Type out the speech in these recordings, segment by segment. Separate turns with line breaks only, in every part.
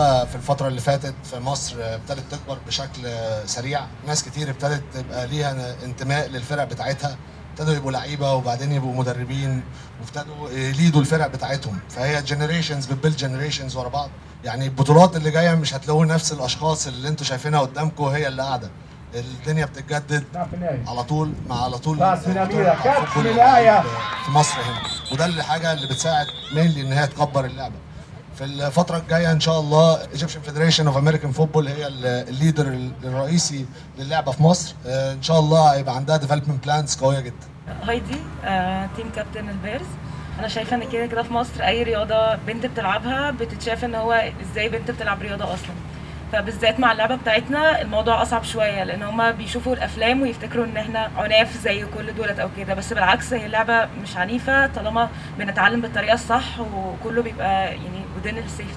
اللعبه في الفتره اللي فاتت في مصر ابتدت تكبر بشكل سريع ناس كتير ابتدت تبقى ليها انتماء للفرق بتاعتها ابتدوا يبقوا لعيبه وبعدين يبقوا مدربين وابتدوا يليدوا الفرق بتاعتهم فهي جنريشنز بتبيلد جنريشنز ورا بعض يعني البطولات اللي جايه مش هتلاقوا نفس الاشخاص اللي انتوا شايفينها قدامكم هي اللي قاعده الدنيا بتتجدد على طول مع على طول
باص من أميرة،
الفوتبول
كاتش من الآية.
في مصر هنا وده اللي حاجه اللي بتساعد مينلي ان هي تكبر اللعبه في الفترة الجاية إن شاء الله Egyptian Federation of American Football هي ال- الليدر الرئيسي للعبة في مصر آه، إن شاء الله هيبقى عندها development plans قوية جدا
هايدي آه، تيم كابتن البيرز انا شايفه ان كده كده في مصر اي رياضه بنت بتلعبها بتتشاف ان هو ازاي بنت بتلعب رياضه اصلا فبالذات مع اللعبه بتاعتنا الموضوع اصعب شويه لان هما بيشوفوا الافلام ويفتكروا ان احنا عناف زي كل دولت او كده بس بالعكس هي اللعبه مش عنيفه طالما بنتعلم بالطريقه الصح وكله بيبقى يعني within السيفتي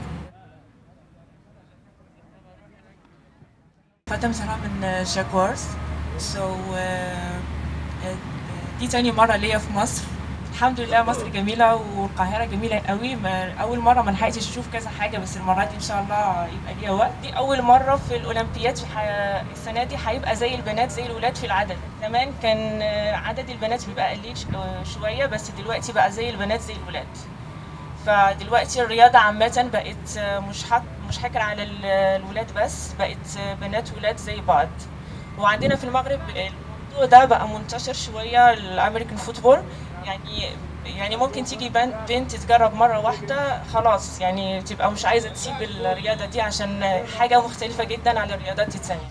فاطمة سلام من جاكوارز سو دي تاني مرة ليا في مصر الحمد لله مصر جميلة والقاهرة جميلة قوي ما أول مرة ما لحقتش أشوف كذا حاجة بس المرة دي إن شاء الله يبقى ليا وقت دي أول مرة في الأولمبياد في ح- السنة دي هيبقى زي البنات زي الولاد في العدد زمان كان آه، عدد البنات بيبقى قليل ش- آه، شوية بس دلوقتي بقى زي البنات زي الولاد فدلوقتي الرياضة عامة بقت مش حق مش حكر على ال- الولاد بس بقت بنات ولاد زي بعض وعندنا في المغرب الموضوع ده بقى منتشر شوية الأمريكان فوتبول يعني يعني ممكن تيجي بنت بنت تجرب مرة واحدة خلاص يعني تبقى مش عايزة تسيب الرياضة دي عشان حاجة مختلفة جدا عن الرياضات التانية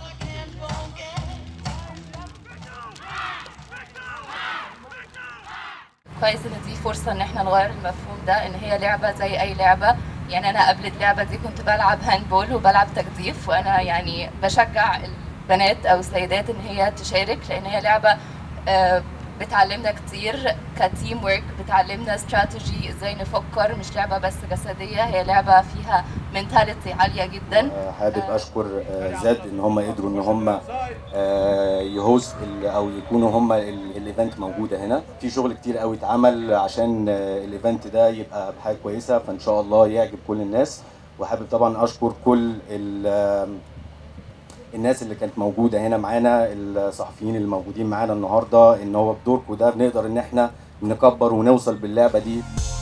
كويس ان دي فرصه ان احنا نغير المفهوم ده ان هي لعبه زي اي لعبه يعني انا قبل اللعبه دي كنت بلعب هاندبول وبلعب تجديف وانا يعني بشجع البنات او السيدات ان هي تشارك لان هي لعبه آه، بتعلمنا كتير كتيم ورك بتعلمنا استراتيجي ازاي نفكر مش لعبه بس جسديه هي لعبه فيها منتاليتي عاليه جدا
حابب اشكر آه، زاد ان هم قدروا ان هم آه، يهوست ال- او يكونوا هم ال- الايفنت موجوده هنا في شغل كتير قوي اتعمل عشان آه، الايفنت ده يبقى بحاجه كويسه فان شاء الله يعجب كل الناس وحابب طبعا اشكر كل ال- آم، الناس اللي كانت موجوده هنا معانا الصحفيين اللي موجودين معانا النهارده ان هو بدوركم ده بنقدر ان احنا نكبر ونوصل باللعبه دي